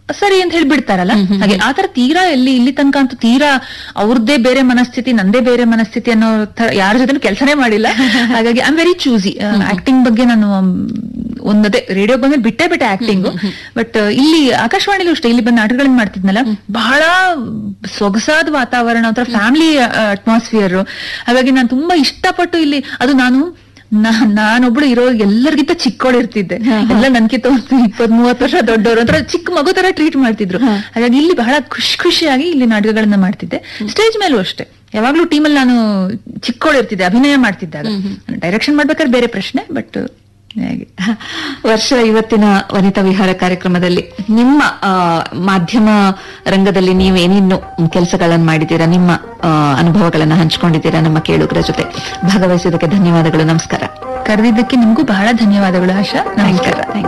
ಸರಿ ಅಂತ ಹೇಳಿ ಬಿಡ್ತಾರಲ್ಲ ಹಾಗೆ ಆತರ ತೀರಾ ಎಲ್ಲಿ ಇಲ್ಲಿ ತನಕ ಅಂತೂ ತೀರಾ ಅವ್ರದ್ದೇ ಬೇರೆ ಮನಸ್ಥಿತಿ ನಂದೇ ಬೇರೆ ಮನಸ್ಥಿತಿ ಅನ್ನೋ ತರ ಯಾರ ಜೊತೆ ಕೆಲಸನೇ ಮಾಡಿಲ್ಲ ಹಾಗಾಗಿ I am very choosy acting ಬಗ್ಗೆ ನಾನು ಮ್, ಒಂದದೇ ರೇಡಿಯೋ ಬಂದ್ಮೇಲೆ ಬಿಟ್ಟೇ ಬಿಟ್ಟೆ ಆಕ್ಟಿಂಗ್ ಬಟ್ ಇಲ್ಲಿ ಆಕಾಶವಾಣಿಲೂ ಅಷ್ಟೇ ಇಲ್ಲಿ ಬಂದ ನಾಟಕಗಳನ್ನ ಮಾಡ್ತಿದ್ನಲ್ಲ ಬಹಳ ಸೊಗಸಾದ ವಾತಾವರಣ ಒಂಥರ ಫ್ಯಾಮಿಲಿ ಅಟ್ಮಾಸ್ಫಿಯರ್ ಹಾಗಾಗಿ ನಾನು ತುಂಬಾ ಇಷ್ಟಪಟ್ಟು ಇಲ್ಲಿ ಅದು ನಾನು ನಾ- ನಾನೊಬ್ಳು ಇರೋ ಎಲ್ಲರಿಗಿಂತ ಚಿಕ್ಕವಳಿರ್ತಿದ್ದೆ ಎಲ್ಲ ನನ್ಕಿಂತ ಒಂದು ಇಪ್ಪತ್ ಮೂವತ್ತು ವರ್ಷ ದೊಡ್ಡವರು ಒಂಥರ ಚಿಕ್ಕ ಮಗು ತರ ಟ್ರೀಟ್ ಮಾಡ್ತಿದ್ರು ಹಾಗಾಗಿ ಇಲ್ಲಿ ಬಹಳ ಖುಷಿ ಖುಷಿಯಾಗಿ ಇಲ್ಲಿ ನಾಟಕಗಳನ್ನ ಮಾಡ್ತಿದ್ದೆ ಸ್ಟೇಜ್ ಮೇಲೂ ಅಷ್ಟೇ ಯಾವಾಗ್ಲೂ ಟೀಮಲ್ಲಿ ನಾನು ಚಿಕ್ಕವಳಿರ್ತಿದ್ದೆ ಅಭಿನಯ ಮಾಡ್ತಿದ್ದಾಗ ಡೈರೆಕ್ಷನ್ ಮಾಡ್ಬೇಕಾದ್ರೆ ಬೇರೆ ಪ್ರಶ್ನೆ ಬಟ್ ಹಾಗೆ ವರ್ಷ ಇವತ್ತಿನ ವನಿತಾ ವಿಹಾರ ಕಾರ್ಯಕ್ರಮದಲ್ಲಿ ನಿಮ್ಮ ಆ, ಮಾಧ್ಯಮ ರಂಗದಲ್ಲಿ ನೀವು ಏನೇನು ಕೆಲಸಗಳನ್ನು ಮಾಡಿದ್ದೀರಾ ನಿಮ್ಮ ಆ, ಅನುಭವಗಳನ್ನ ಹಂಚಿಕೊಂಡಿದ್ದೀರಾ ನಮ್ಮ ಕೇಳುಗರ ಜೊತೆ ಭಾಗವಹಿಸಿದ್ದಕ್ಕೆ ಧನ್ಯವಾದಗಳು ನಮಸ್ಕಾರ ಕರೆದಿದ್ದಕ್ಕೆ ನಿಮ್ಗೂ ಬಹಳ ಧನ್ಯವಾದಗಳು ಆಶಾ ನಮಸ್ಕಾರ Thank you.